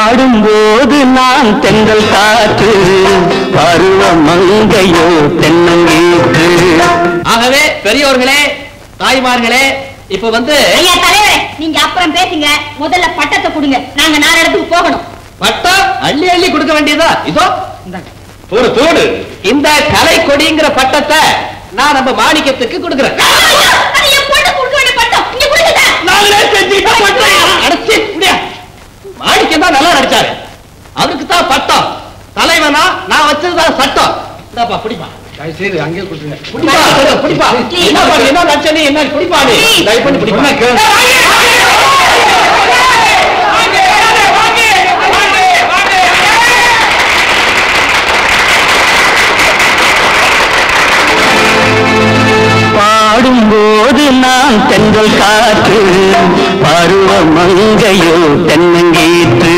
பாடும்போது நான் தென்றல் காற்று பருவ மங்கையோ தென்னங்கீற்று ஆகவே பெரியோர்களே தாய்மார்களே இப்ப வந்து ஐயா தலைவரே நீங்க அப்புறம் பேசுங்க முதல்ல பட்டத்தை கொடுங்க நாங்க நாலு இடத்துக்கு போகணும் பட்டம் அள்ளி அள்ளி கொடுக்க வேண்டியதா இதோ தூடு தூடு இந்த கலை கொடிங்கிற பட்டத்தை நான் நம்ம மாணிக்கத்துக்கு கொடுக்கிறேன் அது என் பொண்ணு கொடுக்க வேண்டிய பட்டம் இங்க கொடுங்க நாங்களே செஞ்சுக்கிட்ட பட்டம் அடைச்சி முடியா மாணிக்கம் தான் நல்லா நடிச்சாரு அவருக்கு தான் பட்டம் தலைவனா நான் வச்சதுதான் சட்டம் இந்தாப்பா பிடிப்பா சரி அங்கே கொடுத்துருங்க பிடிப்பா பிடிப்பா என்ன பண்ணு, என்ன நடிச்ச நீ என்ன பிடிப்பா நீ தயவு பண்ணி பிடிப்பா பாடும்போது நான் தென்றல் காற்று பருவ மங்கையோ தென்னங்கீற்று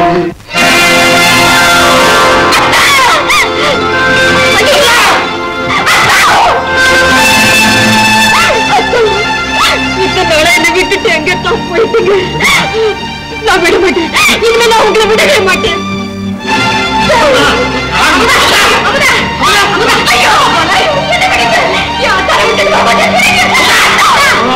இத்தனை நாளா என்னை விட்டுட்டு எங்கத்தான் போயிட்டீங்க நான் விட மாட்டேன் இனிமே நான் உங்களை விடவே மாட்டேன் அமுதா! அமுதா! அமுதா! ஐயோ! ஐயோ! என்னை விடுங்க! என் அத்தாரை விட்டுட்டு போக மாட்டேன்.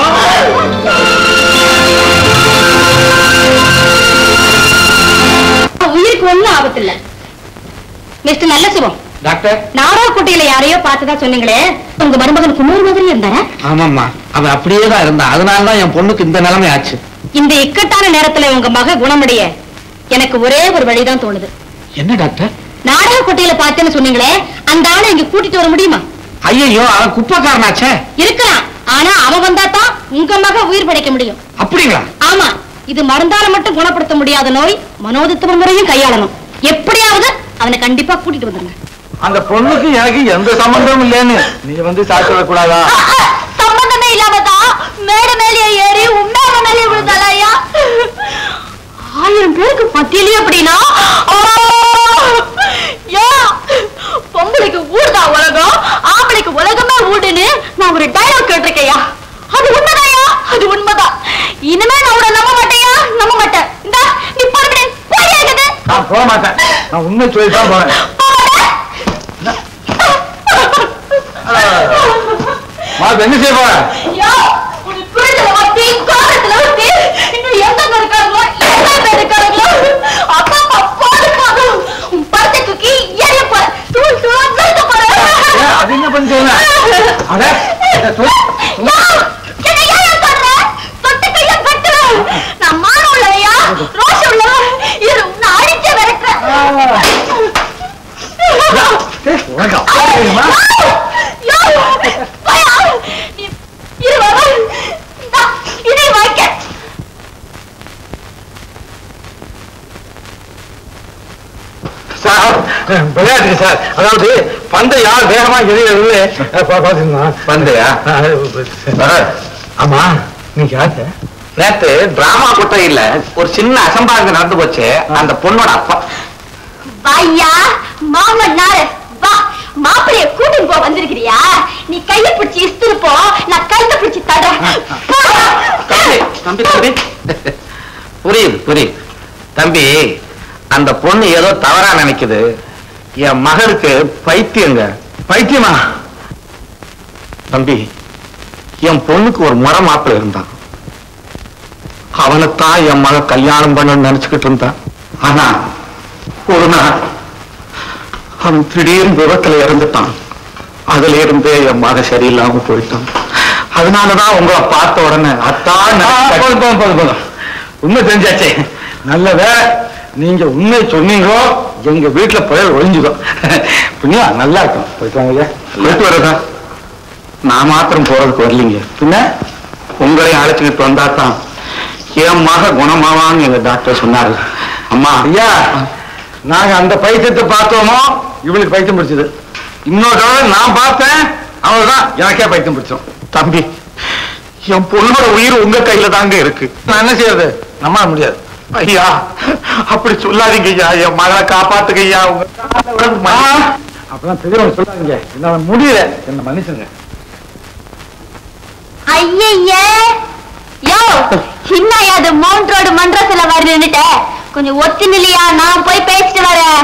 உயிருக்கு ஒண்ணும் ஆபத்து இல்ல மிஸ்டர் நல்ல சுபம் டாக்டர் நாராக்குட்டையில யாரையோ பார்த்ததா சொன்னீங்களே உங்க மருமகன் குமார் மாதிரி இருந்தாரா ஆமாம்மா அவன் அப்படியே தான் இருந்தான் அதனால தான் என் பொண்ணுக்கு இந்த நிலைமை ஆச்சு இந்த இக்கட்டான நேரத்துல உங்க மக குணமடைய எனக்கு ஒரே ஒரு வழிதான் தோணுது என்ன டாக்டர் நாடகக்கோட்டையில பார்த்தேன்னு சொன்னீங்களே அந்த ஆளை இங்க கூட்டிட்டு வர முடியுமா ஐயோ அவன் குப்பைக்காரனாச்சே இருக்கலாம் ஆனா அவன் வந்தா தான் உங்க மக உயிர் படைக்க முடியும் அப்படிங்களா ஆமா இது மருந்தால மட்டும் குணப்படுத்த முடியாத நோய் மனோதித்துவ முறையும் கையாளணும் எப்படியாவது அவனை கண்டிப்பா கூட்டிட்டு வந்துருங்க அந்த பொண்ணுக்கு எனக்கு எந்த சம்பந்தமும் இல்லைன்னு நீ வந்து சாட்சி சொல்லக்கூடாதா சம்பந்தமே இல்லாமதான் மேட மேலே ஏறி உண்மையான மேலே விழுந்தாளா ஐயா ஆயிரம் பேருக்கு மத்தியிலே அப்படின்னா ஆ! யா! பொம்பளைக்கு ஊடுதா உலகம் ஆம்பளைக்கு உலகமே ஊடுன்னு நான் ஒரு டைலாக் கேட்டிருக்கையா அது உண்மைதாயா அது உண்மைதான் இனிமே நான் உன்னை நம்ப மாட்டேயா நம்ப மாட்டேன் இந்தா நீ போறே போயாகுது நான் போக மாட்டேன் நான் உண்மை சொல்லி தான் போறேன் மாது என்ன செய்ய போற யா உன் குழந்தை வத்தி காரத்துல வத்தி இன்னும் எங்க இருக்காங்களோ எத்தனை பேர் இருக்காங்களோ அப்பா அப்பா போது போதும் உன் படத்தை தூக்கி எரிய போற தூள் தூளா விழுக்க போற ஏன், அது என்ன பண்ணி சொல்லுங்க அட இத சொல். யா, என்னை ஏன் சொல்ற? தொட்டு கைய வெட்டுற. நான் மானம் உள்ளவையா? ரோஷம் உள்ளவ? இரு, உன்னை அடிச்சு விரட்டுறேன். ஏய், உனக்கு அப்பா தெரியுமா? யா, பயா, நீ இரு வரேன். இந்தா, இதை வைக்க சார் விளையாட்டு சார் அதாவது பந்தை யார் வேகமா எறியறது பந்தையா ஆமா நீங்க யாரு நேத்து டிராமா கொட்டையில ஒரு சின்ன அசம்பாவிதம் நடந்து போச்சு அந்த பொண்ணோட அப்பா வாய்யா மாமன் நாரு வா மாப்பிளைய கூட்டிட்டு போ வந்திருக்கிறியா நீ கைய பிடிச்சி இஸ்திரு போ நான் கழுத்தை பிடிச்சி தடுறேன் தம்பி தம்பி தம்பி புரியுது புரியுது தம்பி அந்த பொண்ணு ஏதோ தவறா நினைக்குது என் மகளுக்கு பைத்தியங்க பைத்தியமா தம்பி என் பொண்ணுக்கு ஒரு முறை மாப்பிள்ளை இருந்தான் அவனைத்தான் என் மக கல்யாணம் பண்ணணும்னு நினைச்சுக்கிட்டு இருந்தான் ஆனா ஒரு நாள் அவன் திடீர்னு விபத்துல இறந்துட்டான் அதுல இருந்து என் மக சரியில்லாம போயிட்டான் அதனாலதான் உங்களை பார்த்த உடனே அத்தான் போதும் போதும் போதும் போதும் உண்மை தெரிஞ்சாச்சே நல்ல வேலை நீங்க உண்மை சொன்னீங்களோ எங்க வீட்டுல போய் ஒழிஞ்சுதோ புண்ணியா நல்லா இருக்கும் போயிட்டு வாங்க ஐயா. போயிட்டு வரதா நான் மாத்திரம் போறதுக்கு வரலீங்க பின்ன உங்களையும் அழைச்சிக்கிட்டு வந்தா தான் என் மக குணமாவான்னு எங்க டாக்டர் சொன்னாரு அம்மா ஐயா நாங்க அந்த பைத்தியத்தை பார்த்தோமோ இவளுக்கு பைத்தியம் பிடிச்சது இன்னொரு தடவை நான் பார்த்தேன் அவள்தான் எனக்கே பைத்தியம் பிடிச்சோம் தம்பி என் பொண்ணோட உயிர் உங்க கையில தாங்க இருக்கு நான் என்ன செய்யறது நம்மால முடியாது ஐயா அப்படி சொல்லாதீங்க ஐயா என் மகளை காப்பாத்துங்க ஐயா உங்க அப்பதான் பெரியவங்க சொல்லாதீங்க என்னால முடியல என்ன மன்னிச்சுங்க ஐயையே யோ இன்னும் அது மவுண்ட் ரோடு மன்றத்துல வர நின்னுட்ட கொஞ்சம் ஒத்து நில்லையா நான் போய் பேசிட்டு வரேன்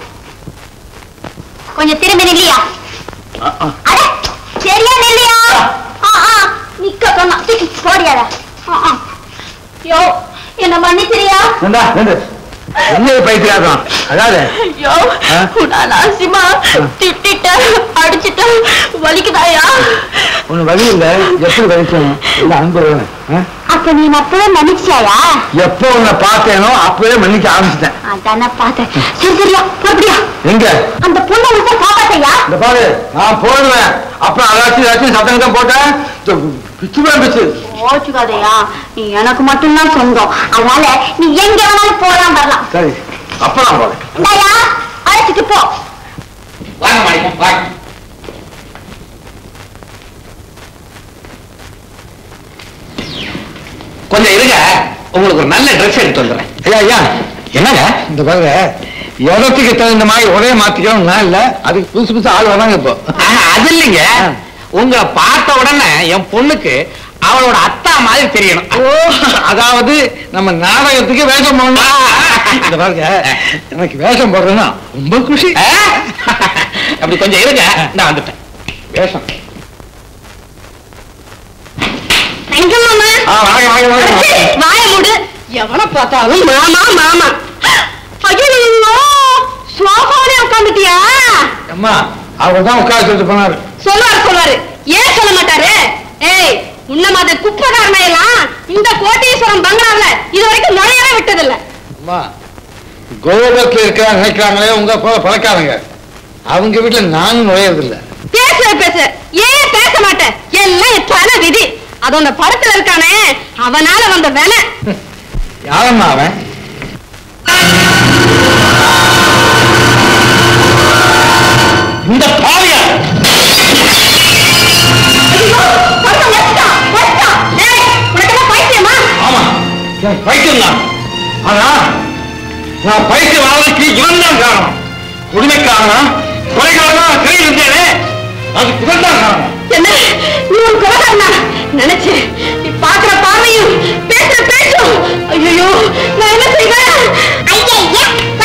கொஞ்சம் திரும்பி நில்லையா அட சரியா நில்லையா ஆ ஆ நிக்க சொன்னா தூக்கி போடியாத ஆ ஆ யோ என்ன மன்னிச்சிரியா இந்தா, நில்லு. என்ன பைத்தியாதான் அதாவது ஐயோ ஆ? நான் ஆசிமா திட்டிட்ட அடிச்சிட்ட வலிக்குதாயா ஒண்ணு வழி இல்ல எப்படி வலிக்கணும் இல்ல அன்பு வேணும் ஆ? அப்ப நீ அப்பவே மன்னிச்சியாயா எப்போ உன்னை பார்த்தேனோ அப்பவே மன்னிக்க ஆரம்பிச்சிட்டேன் அதானே பார்த்தேன் சரி சரியா அப்படியா எங்க அந்த பொண்ணை விட்டு காப்பாத்தையா இந்த பாரு நான் போடுவேன் அப்புறம் அதாச்சும் ஏதாச்சும் சத்தம் தான் போட்டேன் இது பிச்சு போய் பிச்சு ஓச்சுக்காதையா நீ எனக்கு மட்டும்தான் சொந்தம் அதனால நீ எங்க வேணாலும் போலாம் வரலாம் சரி அப்ப நான் போறேன் இந்தாயா அழைச்சிட்டு போ வாங்க மாணிக்கம் வாங்க கொஞ்சம் இருங்க உங்களுக்கு ஒரு நல்ல ட்ரெஸ் எடுத்து வந்துடுறேன் ஐயா ஐயா என்னங்க இந்த பாருங்க இடத்துக்கு தகுந்த மாதிரி ஒரே மாத்திக்கணும் நான் இல்ல அதுக்கு புதுசு புதுசு ஆள் வராங்க இப்போ ஆஹா, அது இல்லைங்க உங்களை பார்த்த உடனே என் பொண்ணுக்கு அவளோட அத்தா மாதிரி தெரியணும் ஓ அதாவது நம்ம நாடகத்துக்கு வேஷம் போடணும் இந்த பாருங்க எனக்கு வேஷம் போடுறேன்னா ரொம்ப குஷி ஆ? அப்படி கொஞ்சம் இருங்க நான் வந்துட்டேன் வேஷம் எங்க மாமா ஆ வாங்க வாங்க வாங்க வாய மூடு எவனை பார்த்தாலும் மாமா மாமா ஐயோ சோஃபாவிலே உட்காந்துட்டியா அம்மா அவர் தான் உட்கார சொல்லிட்டு போனாரு சொல்லுவாரு சொல்லுவாரு ஏன் சொல்ல மாட்டாரு ஏய் உன்ன மாதிரி குப்பைக்காரனை எல்லாம் இந்த கோட்டீஸ்வரம் பங்களாவில இது வரைக்கும் நுழையவே விட்டதில்ல அம்மா கோபுரத்தில் இருக்கிற நினைக்கிறாங்களே உங்க போல பழக்காரங்க அவங்க வீட்டுல நானும் நுழையறதில்ல பேச பேச ஏன் பேச மாட்டேன் எல்லாம் என் தலை விதி அது அந்த படத்துல இருக்கானே அவனால வந்த வேலை யாரம்மா அவன் இந்த பாவியா பைத்தியமா ஆமா என் பைத்தியம் தான் ஆனா நான் பைத்தியம் ஆனதுக்கு இவன் தான் காரணம் குடிமைக்காரனா கொலைக்காரனா கையில் இருந்தேனே அதுக்கு இவன் தான் காரணம் என்ன நீ ஒரு கொலகாரனா நினைச்சு நீ பாக்குற பார்வையும் பேசுற பேச்சும் ஐயோ நான் என்ன செய்வேன் ஐயா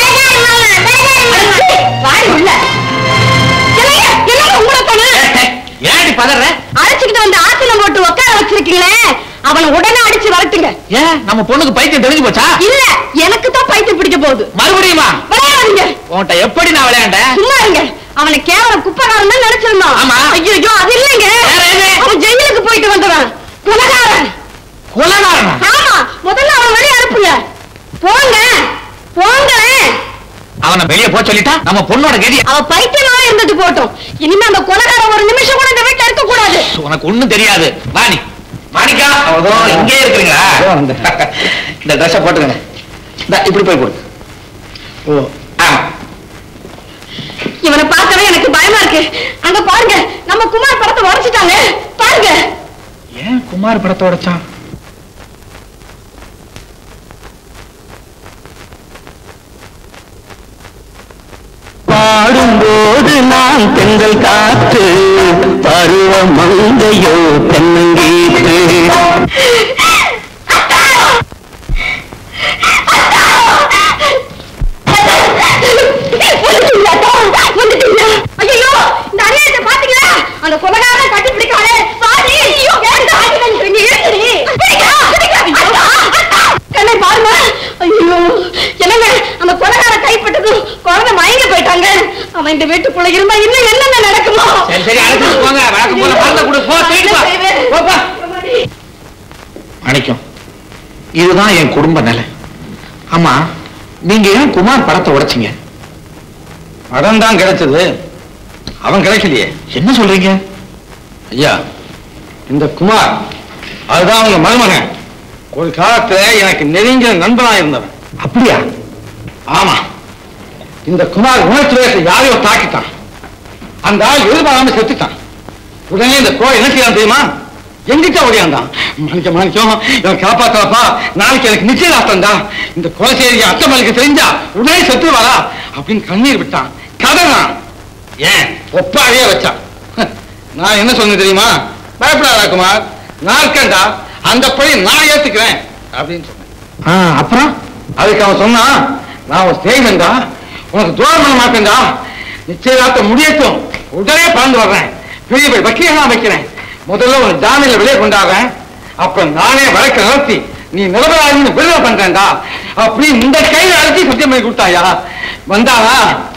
வாடி உள்ள என்னங்க என்னங்க உங்களை தானே ஏடி பதற அழைச்சுக்கிட்டு வந்து ஆத்துல போட்டு உட்கார வச்சிருக்கீங்களே அவனை உடனே அடிச்சு வரட்டுங்க ஏன் நம்ம பொண்ணுக்கு பைத்தியம் தெரிஞ்சு போச்சா இல்ல எனக்கு தான் பைத்தியம் பிடிக்க போகுது மறுபடியுமா விளையாடுங்க உன்கிட்ட எப்படி நான் விளையாண்டேன் சும்மா இருங்க அவனை கேவலம் குப்பைக்காரன் தான் நினைச்சிருந்தான் ஆமா. ஐயோ அது இல்லைங்க வேற எது? அவன் ஜெயிலுக்கு போயிட்டு வந்தவன் குலகாரன் கொலகாரனா ஆமா முதல்ல அவன் வெளியே அனுப்புங்க போங்க போங்களேன் அவனை வெளியே போக சொல்லிட்டா நம்ம பொண்ணோட கதி அவ பைத்தியமா இருந்துட்டு போட்டோம் இனிமே அந்த கொலகாரன் ஒரு நிமிஷம் கூட இந்த வீட்டுல இருக்க கூடாது உனக்கு ஒண்ணும் தெரியாது வாணி மாணிக்கா அவதோ இங்கே இருக்கிறீங்களா இதோ வந்தேன். இந்த ட்ரெஸ்ஸை போட்டுக்கங்க இந்த இப்படி போய் போடு ஓ ஆமா இவனை பார்க்கவே எனக்கு பயமா இருக்கு அங்க பாருங்க நம்ம குமார் படத்தை உடைச்சிட்டாங்க பாருங்க ஏன் குமார் படத்தை உடைச்சான் பாடும்போது நான் தென்றல் காற்று பருவ மங்கையோ தென்னங்கீற்று ஐயோ இந்த அநியாயத்தை பாத்தீங்களா அந்த கொலகாரன் கட்டி பிடிக்காதே பாடி ஐயோ வேண்டாம் நீ இருக்குடி என்ன பாருங்க ஐயோ என்னங்க அந்த கொலகார கைப்பட்டது குழந்தை மயங்கி போயிட்டாங்க அவன் இந்த வீட்டுக்குள்ள இருந்தா இன்னும் என்னென்ன நடக்குமோ சரி சரி அழைச்சிட்டு போங்க வழக்கம் போல மறந்த கொடு போ தூக்கிட்டு வா. போ, போ. மாணிக்கம் இதுதான் என் குடும்ப நிலை ஆமா நீங்க ஏன் குமார் படத்தை உடைச்சீங்க படம் தான் கிடைச்சது அவன் கிடைக்கலையே என்ன சொல்றீங்க ஐயா இந்த குமார் அதுதான் அவங்க மருமகன் ஒரு காலத்துல எனக்கு நெருங்கிய நண்பனா இருந்தவன் அப்படியா ஆமா இந்த குமார் உணர்ச்சி வயசை யாரையோ தாக்கிட்டான் அந்த ஆள் எதிர்பாராம செத்துட்டான் உடனே இந்த கோயில் என்ன செய்யலாம் தெரியுமா எங்கிட்ட ஓடியாந்தான் மாணிக்க மாணிக்கம் இவன் காப்பாத்தலப்பா நாளைக்கு எனக்கு நிச்சயதார்த்தம் தான் இந்த கொலை செய்தி அத்தை மலைக்கு தெரிஞ்சா உடனே செத்து வரா அப்படின்னு கண்ணீர் விட்டான் கதறான் ஏன் ஒப்பாவே வச்சான் நான் என்ன சொன்னேன் தெரியுமா பயப்படாதா குமார் நான் இருக்கேன்டா அந்த பழி நான் ஏத்துக்கிறேன் அப்படின்னு சொன்னேன் ஆ, அப்புறம் அதுக்கு அவன் சொன்னான் நான் ஒரு செய்வேன்டா உனக்கு தூரம் பண்ண மாட்டேன்டா நிச்சயதார்த்தம் முடியட்டும் உடனே பறந்து வர்றேன் பெரிய பெரிய வக்கீலாம் வைக்கிறேன் முதல்ல உன் ஜாமீன்ல வெளியே கொண்டாடுறேன் அப்புறம் நானே வழக்க நடத்தி நீ நிலவராஜின்னு விடுதலை பண்றேன்டா அப்படி இந்த கையில அழைச்சி சத்தியம் பண்ணி கொடுத்தாயா வந்தானா